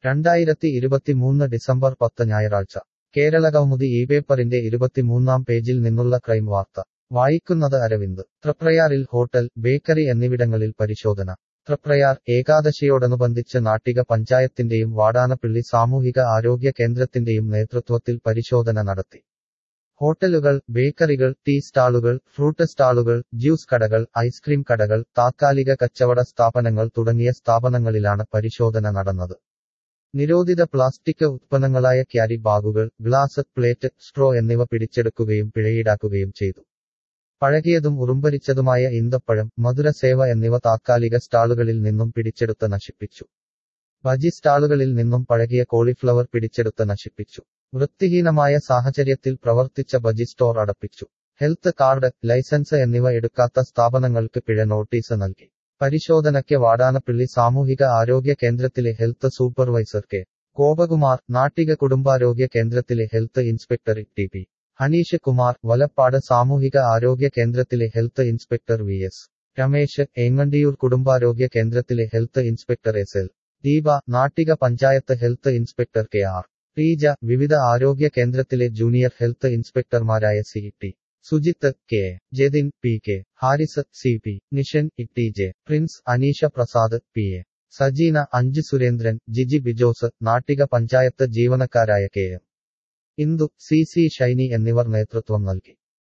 രണ്ടായിരത്തി ഇരുപത്തിമൂന്ന് ഡിസംബർ പത്ത് ഞായറാഴ്ച കേരളകൗമുദി ഈ പേപ്പറിന്റെ ഇരുപത്തിമൂന്നാം പേജിൽ നിന്നുള്ള ക്രൈം വാർത്ത വായിക്കുന്നത് അരവിന്ദ് തൃപ്രയാറിൽ ഹോട്ടൽ ബേക്കറി എന്നിവിടങ്ങളിൽ പരിശോധന തൃപ്രയാർ ഏകാദശിയോടനുബന്ധിച്ച് നാട്ടിക പഞ്ചായത്തിന്റെയും വാടാനപ്പള്ളി സാമൂഹിക ആരോഗ്യ കേന്ദ്രത്തിന്റെയും നേതൃത്വത്തിൽ പരിശോധന നടത്തി ഹോട്ടലുകൾ ബേക്കറികൾ ടീ സ്റ്റാളുകൾ ഫ്രൂട്ട് സ്റ്റാളുകൾ ജ്യൂസ് കടകൾ ഐസ്ക്രീം കടകൾ താത്കാലിക കച്ചവട സ്ഥാപനങ്ങൾ തുടങ്ങിയ സ്ഥാപനങ്ങളിലാണ് പരിശോധന നടന്നത് നിരോധിത പ്ലാസ്റ്റിക് ഉത്പന്നങ്ങളായ ക്യാരി ബാഗുകൾ ഗ്ലാസ് പ്ലേറ്റ് സ്ട്രോ എന്നിവ പിടിച്ചെടുക്കുകയും പിഴയീടാക്കുകയും ചെയ്തു പഴകിയതും ഉറുമ്പരിച്ചതുമായ ഈന്തപ്പഴം മധുരസേവ എന്നിവ താത്കാലിക സ്റ്റാളുകളിൽ നിന്നും പിടിച്ചെടുത്ത് നശിപ്പിച്ചു ബജി സ്റ്റാളുകളിൽ നിന്നും പഴകിയ കോളിഫ്ലവർ പിടിച്ചെടുത്ത് നശിപ്പിച്ചു വൃത്തിഹീനമായ സാഹചര്യത്തിൽ പ്രവർത്തിച്ച ബജി സ്റ്റോർ അടപ്പിച്ചു ഹെൽത്ത് കാർഡ് ലൈസൻസ് എന്നിവ എടുക്കാത്ത സ്ഥാപനങ്ങൾക്ക് പിഴ നോട്ടീസ് നൽകി പരിശോധനയ്ക്ക് വാടാനപ്പള്ളി സാമൂഹിക ആരോഗ്യ കേന്ദ്രത്തിലെ health supervisor K Gopakumar Nattika കുടുംബാരോഗ്യ കേന്ദ്രത്തിലെ health inspector T P Haneesh Kumar Valappad സാമൂഹിക ആരോഗ്യ കേന്ദ്രത്തിലെ health inspector V S Ramesh Engandiyoor കുടുംബാരോഗ്യ കേന്ദ്രത്തിലെ health inspector S L Deepa Nattika panchayat health inspector K R Reeja വിവിധ ആരോഗ്യ കേന്ദ്രത്തിലെ ജൂനിയർ ഹെൽത്ത് ഇൻസ്പെക്ടർമാരായ C T Sujith K Jathin P K Haris C P Nishan E J Prince Aneesha Prasad P A Sajeena അഞ്ച് സുരേന്ദ്രൻ ജിജി ബിജോസ് നാട്ടിക പഞ്ചായത്ത് ജീവനക്കാരായ K M Indu C C Shiny എന്നിവർ നേതൃത്വം നൽകി